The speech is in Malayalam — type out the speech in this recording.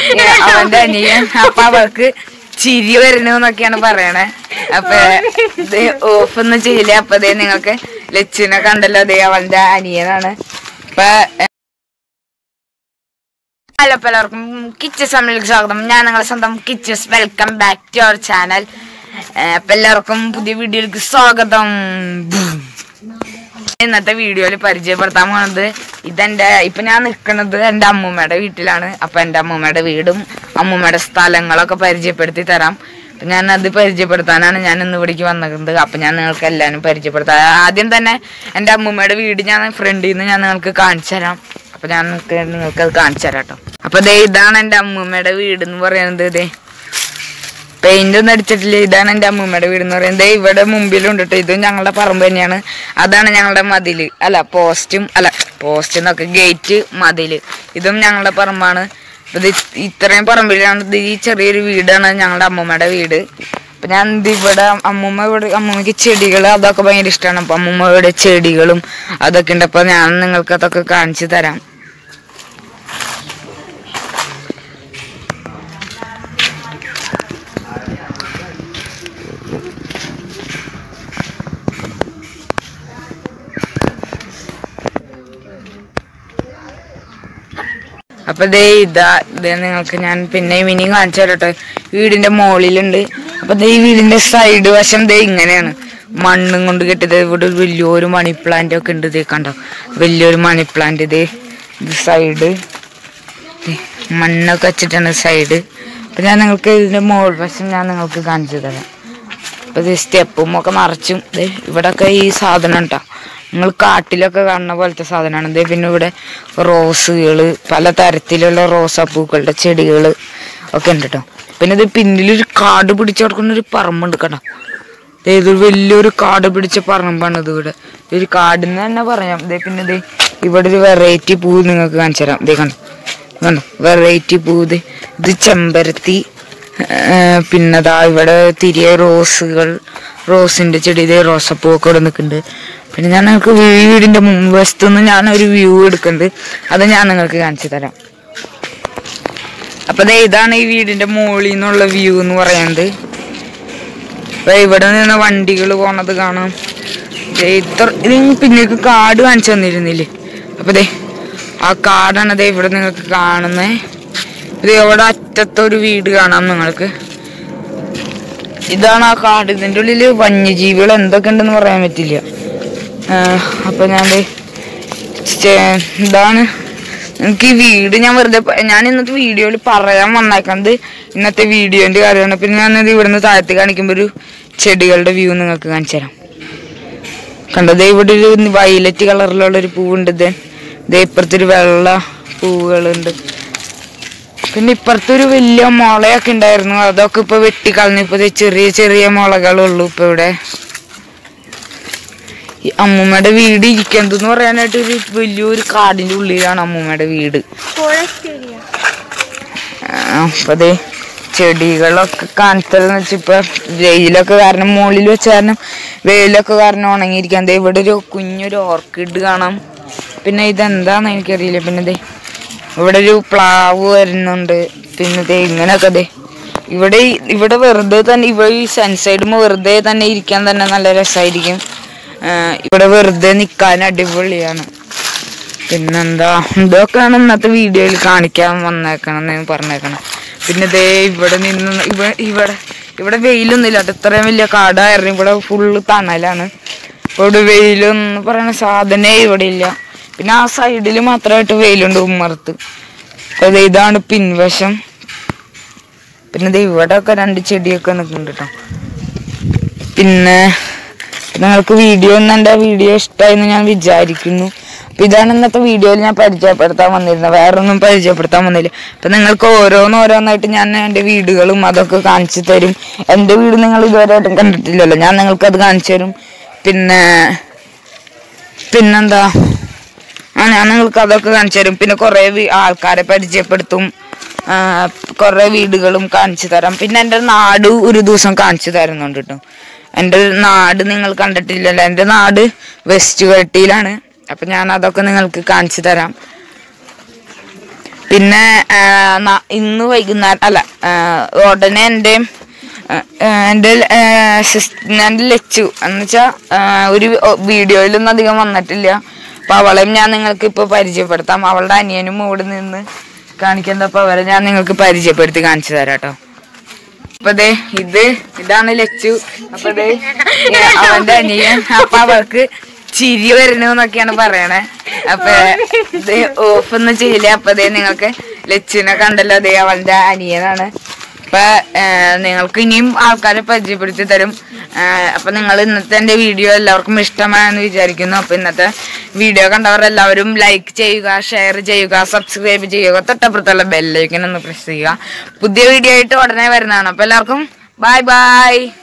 ഏ, അവന്റെ അനിയൻ അപ്പൊ അവൾക്ക് ചിരി വരുന്നു എന്നൊക്കെയാണ് പറയണേ അപ്പൊ ഇത് ഓഫ് ഒന്നും ചെയ്യില്ല അപ്പൊ ദേ നിങ്ങൾക്ക് ലച്ചുവിനെ കണ്ടല്ലോ ദേ അവന്റെ അനിയനാണ് അപ്പൊ ഹലോ അപ്പൊ എല്ലാവർക്കും കിച്ചസ് ഫാമിലിക്ക് സ്വാഗതം ഞാൻ നിങ്ങളെ സ്വന്തം കിച്ചസ് welcome back to our channel അപ്പൊ എല്ലാവർക്കും പുതിയ വീഡിയോയിലേക്ക് സ്വാഗതം ഇന്നത്തെ വീഡിയോയിൽ പരിചയപ്പെടുത്താൻ പോണത് ഇതെന്റെ ഇപ്പൊ ഞാൻ നിൽക്കുന്നത് എന്റെ അമ്മൂമ്മയുടെ വീട്ടിലാണ് അപ്പൊ എന്റെ അമ്മൂമ്മയുടെ വീടും അമ്മൂമ്മയുടെ സ്ഥലങ്ങളൊക്കെ പരിചയപ്പെടുത്തി തരാം അപ്പൊ ഞാൻ അത് പരിചയപ്പെടുത്താനാണ് ഞാൻ ഇന്ന് ഇവിടേക്ക് വന്നത് അപ്പൊ ഞാൻ നിങ്ങൾക്ക് എല്ലാവരും പരിചയപ്പെടുത്താം ആദ്യം തന്നെ എന്റെ അമ്മൂമ്മയുടെ വീട് ഞാൻ ഫ്രണ്ടിൽ നിന്ന് ഞാൻ നിങ്ങൾക്ക് കാണിച്ചു തരാം അപ്പൊ ഞാൻ നിങ്ങൾക്ക് നിങ്ങൾക്ക് അത് കാണിച്ചു തരാം കേട്ടോ അപ്പൊ ദേ ഇതാണ് എന്റെ അമ്മൂമ്മയുടെ വീട് എന്ന് പറയുന്നത് ദേ പെയിന്റ് ഒന്നും അടിച്ചിട്ടില്ല ഇതാണ് എൻ്റെ അമ്മൂമ്മയുടെ വീട് എന്ന് പറയുന്നത് ദേ ഇവിടെ മുമ്പിലുണ്ട് കേട്ടോ ഇതും ഞങ്ങളുടെ പറമ്പ് തന്നെയാണ് അതാണ് ഞങ്ങളുടെ മതില് അല്ല പോസ്റ്റും അല്ല പോസ്റ്റ് എന്നൊക്കെ ഗേറ്റ് മതില് ഇതും ഞങ്ങളുടെ പറമ്പാണ് അപ്പൊ ഇത് ഇത്രയും പറമ്പിലാണ് ഇത് ഈ ചെറിയൊരു വീടാണ് ഞങ്ങളുടെ അമ്മൂമ്മയുടെ വീട് അപ്പൊ ഞാൻ ഇത് ഇവിടെ അമ്മൂമ്മ ഇവിടെ അമ്മൂമ്മക്ക് ചെടികൾ അതൊക്കെ ഭയങ്കര ഇഷ്ടമാണ് അപ്പൊ അമ്മൂമ്മ ഇവിടെ ചെടികളും അതൊക്കെ ഉണ്ട് അപ്പൊ ഞാൻ നിങ്ങൾക്ക് അതൊക്കെ കാണിച്ചു തരാം അപ്പൊ ദേ ഇതാ ദേ നിങ്ങൾക്ക് ഞാൻ പിന്നെ ഇനിയും കാണിച്ചു തരട്ടെ വീടിന്റെ മുകളിലുണ്ട് അപ്പൊ ദേ ഈ വീടിന്റെ സൈഡ് വശം ദേ ഇങ്ങനെയാണ് മണ്ണും കൊണ്ട് കെട്ടിയത് ഇവിടെ ഒരു വലിയൊരു മണി പ്ലാന്റ് ഒക്കെ ഉണ്ട് ദേ കണ്ടോ വലിയൊരു മണി പ്ലാന്റ് ദേ ഇത് സൈഡ് മണ്ണൊക്കെ വെച്ചിട്ടാണ് സൈഡ് അപ്പൊ ഞാൻ നിങ്ങൾക്ക് ഇതിന്റെ മുകൾ വശം ഞാൻ നിങ്ങൾക്ക് കാണിച്ചു തരാം അപ്പൊ ഇത് സ്റ്റെപ്പും ഒക്കെ നിറച്ചും ദേ ഇവിടൊക്കെ ഈ സാധനം ഉണ്ടോ നിങ്ങൾ കാട്ടിലൊക്കെ കാണുന്ന പോലത്തെ സാധനമാണ് ദേ പിന്നെ ഇവിടെ റോസുകള് പല തരത്തിലുള്ള റോസാപ്പൂക്കളുടെ ചെടികള് ഒക്കെ ഉണ്ട് കേട്ടോ പിന്നെ ഇത് പിന്നിലൊരു കാട് പിടിച്ച് കിടക്കുന്ന ഒരു പറമ്പുണ്ട് കേട്ടോ ദേ ഇത് വലിയൊരു കാട് പിടിച്ച പറമ്പാണ് ഇത് ഇവിടെ ഒരു കാടെന്ന് തന്നെ പറയാം ദേ പിന്നെ ദേ ഇവിടെ ഒരു വെറൈറ്റി പൂ നിങ്ങൾക്ക് കാണിച്ചു തരാം ദേ കണ്ടോ കണ്ടോ വെറൈറ്റി പൂ ദേ ഇത് ചെമ്പരത്തി ഏർ പിന്നെതാ ഇവിടെ തിരിയ റോസുകൾ റോസിന്റെ ചെടി ഇതേ റോസപ്പൂ ഒക്കെ ഇവിടെ നിൽക്കുന്നുണ്ട് പിന്നെ ഞാൻ നിങ്ങൾക്ക് വീടിന്റെ മുൻവശത്തു നിന്ന് ഞാൻ ഒരു വ്യൂ എടുക്കുന്നുണ്ട് അത് ഞാൻ നിങ്ങൾക്ക് കാണിച്ചു തരാം അപ്പൊ ദേ ഇതാണ് ഈ വീടിന്റെ മുകളിൽ നിന്നുള്ള വ്യൂ എന്ന് പറയുന്നത് അപ്പൊ ഇവിടെ നിന്ന് വണ്ടികൾ പോണത് കാണാം ദേ ഇത്ര ഇത് പിന്നേക്ക് കാട് കാണിച്ചു തന്നിരുന്നില്ലേ അപ്പൊ ദേ ആ കാടാണ് ദേ ഇവിടെ നിങ്ങൾക്ക് കാണുന്നേ ഇത് അവിടെ അറ്റത്തൊരു വീട് കാണാം നിങ്ങൾക്ക് ഇതാണ് ആ കാട് ഇതിന്റെ ഉള്ളില് വന്യജീവികൾ എന്തൊക്കെ ഉണ്ടെന്ന് പറയാൻ പറ്റില്ല ആ, അപ്പൊ ഞാൻ ദേ ചെ- ഇതാണ് എനിക്ക് ഈ വീട് ഞാൻ വെറുതെ പ- ഞാൻ ഇന്നത്തെ വീഡിയോയിൽ പറയാൻ വന്നേക്കുന്നത് ഇന്നത്തെ വീഡിയോന്റെ കാര്യമാണ് പിന്നെ ഞാനത് ഇവിടുന്ന് താഴത്ത് കാണിക്കുമ്പോൾ ഒരു ചെടികളുടെ വ്യൂ നിങ്ങൾക്ക് കാണിച്ചു തരാം കണ്ടത് ഇവിടെ ഒരു വയലറ്റ് കളറിലുള്ള ഒരു പൂവുണ്ട് ഇത് ദേ ഇപ്പുറത്തൊരു വെള്ള പൂവുകളുണ്ട് പിന്നെ ഇപ്പുറത്തെ ഒരു വലിയ മുളയൊക്കെ ഉണ്ടായിരുന്നു അതൊക്കെ ഇപ്പൊ വെട്ടിക്കളഞ്ഞു ഇപ്പൊ ദേ ചെറിയ ചെറിയ മുളകളുള്ളൂ ഇപ്പൊ ഇവിടെ ഈ അമ്മൂമ്മയുടെ വീട് ഇരിക്കുന്നത് എന്ന് പറയാനായിട്ട് ഒരു വലിയൊരു കാടിന്റെ ഉള്ളിലാണ് അമ്മൂമ്മയുടെ വീട് ആ, അപ്പൊ ദേ ചെടികളൊക്കെ കാണിച്ചതെന്ന് വെച്ചാൽ ഇപ്പൊ വെയിലൊക്കെ കാരണം മുകളിൽ വെച്ച കാരണം വെയിലൊക്കെ കാരണം ഉണങ്ങിയിരിക്കാൻ ദേ ഇവിടെ ഒരു കുഞ്ഞൊരു ഓർക്കിഡ് കാണാം പിന്നെ ഇതെന്താന്ന് എനിക്കറിയില്ല പിന്നെ ദേ ഇവിടെ ഒരു പ്ലാവ് വരുന്നുണ്ട് പിന്നെ ദേ ഇങ്ങനെയൊക്കെ ദേ ഇവിടെ ഈ- ഇവിടെ വെറുതെ തന്നെ ഇവിടെ ഈ സൺസൈഡുമ്പോ വെറുതെ തന്നെ ഇരിക്കാൻ തന്നെ നല്ല രസമായിരിക്കും ആ, ഇവിടെ വെറുതെ നിക്കാൻ അടിപൊളിയാണ് പിന്നെന്താ ഇതൊക്കെയാണ് ഇന്നത്തെ വീഡിയോയിൽ കാണിക്കാൻ വന്നേക്കണം എന്ന് പറഞ്ഞേക്കണം പിന്നെ ദേ ഇവിടെ നിന്ന് ഇവിടെ ഇവിടെ ഇവിടെ വെയിലൊന്നുമില്ല കേട്ടോ ഇത്രയും വലിയ കാടായിരുന്നു ഇവിടെ ഫുള്ള് തണലാണ് ഇവിടെ വെയിലൊന്നും പറയുന്ന സാധനേ ഇവിടെ ഇല്ല പിന്നെ ആ സൈഡിൽ മാത്രമായിട്ട് വെയിലുണ്ട് ഉമ്മറത്ത് അപ്പൊ ദേ ഇതാണ് പിൻവശം പിന്നെ ദേ ഇവിടെ ഒക്കെ രണ്ട് ചെടിയൊക്കെ നിൽക്കുന്നുണ്ട് കേട്ടോ പിന്നെ നിങ്ങൾക്ക് വീഡിയോ ഒന്ന് എൻ്റെ വീഡിയോ ഇഷ്ടമായെന്ന് ഞാൻ വിചാരിക്കുന്നു അപ്പൊ ഇതാണ് ഇന്നത്തെ വീഡിയോയിൽ ഞാൻ പരിചയപ്പെടുത്താൻ വന്നിരുന്നത് വേറൊന്നും പരിചയപ്പെടുത്താൻ വന്നില്ല അപ്പൊ നിങ്ങൾക്ക് ഓരോന്ന് ഓരോന്നായിട്ട് ഞാൻ എൻ്റെ വീടുകളും അതൊക്കെ കാണിച്ചു തരും എൻ്റെ വീട് നിങ്ങൾ ഇതുവരെയായിട്ടും കണ്ടിട്ടില്ലല്ലോ ഞാൻ നിങ്ങൾക്ക് അത് കാണിച്ചു തരും പിന്നെ പിന്നെന്താ ആ ഞാൻ നിങ്ങൾക്ക് അതൊക്കെ കാണിച്ചു തരും പിന്നെ കുറേ ആൾക്കാരെ പരിചയപ്പെടുത്തും ആ, കുറേ വീടുകളും കാണിച്ചു തരാം പിന്നെ എൻ്റെ നാട് ഒരു ദിവസം കാണിച്ചു തരുന്നുണ്ട് കേട്ടോ എൻ്റെ നാട് നിങ്ങൾ കണ്ടിട്ടില്ലല്ലോ എൻ്റെ നാട് വെസ്റ്റ് കട്ടിയിലാണ് അപ്പം ഞാൻ അതൊക്കെ നിങ്ങൾക്ക് കാണിച്ചു തരാം പിന്നെ ആ, ന- ഇന്ന് വൈകുന്നേരം അല്ല ആ, ഉടനെ എൻ്റെ എൻ്റെ എൻ്റെ ലച്ചു എന്ന് വെച്ചാൽ ഒരു വീഡിയോയിലൊന്നും അധികം വന്നിട്ടില്ല അപ്പൊ അവളെയും ഞാൻ നിങ്ങൾക്ക് ഇപ്പൊ പരിചയപ്പെടുത്താം അവളുടെ അനിയനും ഇവിടെ നിന്ന് കാണിക്കുന്നത് അപ്പൊ അവരെ ഞാൻ നിങ്ങൾക്ക് പരിചയപ്പെടുത്തി കാണിച്ചു തരാം കേട്ടോ അപ്പൊ ദേ ഇത് ഇതാണ് ലച്ചു അപ്പൊ ദേ ഏ, അവന്റെ അനിയൻ അപ്പൊ അവൾക്ക് ചിരി വരുന്നു എന്നൊക്കെയാണ് പറയണേ അപ്പൊ ഇത് ഓഫ് ഒന്നും ചെയ്യില്ല അപ്പൊ ദേ നിങ്ങൾക്ക് ലച്ചുവിനെ കണ്ടല്ലോ ദേ അവന്റെ അനിയനാണ് അപ്പൊ ഏ, നിങ്ങൾക്ക് ഇനിയും ആൾക്കാരെ പരിചയപ്പെടുത്തി തരും ഏ, അപ്പൊ നിങ്ങൾ ഇന്നത്തെ എന്റെ വീഡിയോ എല്ലാവർക്കും ഇഷ്ടമായെന്ന് വിചാരിക്കുന്നു അപ്പൊ ഇന്നത്തെ വീഡിയോ കണ്ടവർ എല്ലാവരും ലൈക്ക് ചെയ്യുക ഷെയർ ചെയ്യുക സബ്സ്ക്രൈബ് ചെയ്യുക തൊട്ടപ്പുറത്തുള്ള ബെല്ലൈക്കൻ ഒന്ന് പ്രസ് ചെയ്യുക പുതിയ വീഡിയോ ആയിട്ട് ഉടനെ വരുന്നതാണ് അപ്പൊ എല്ലാവർക്കും ബൈ ബൈ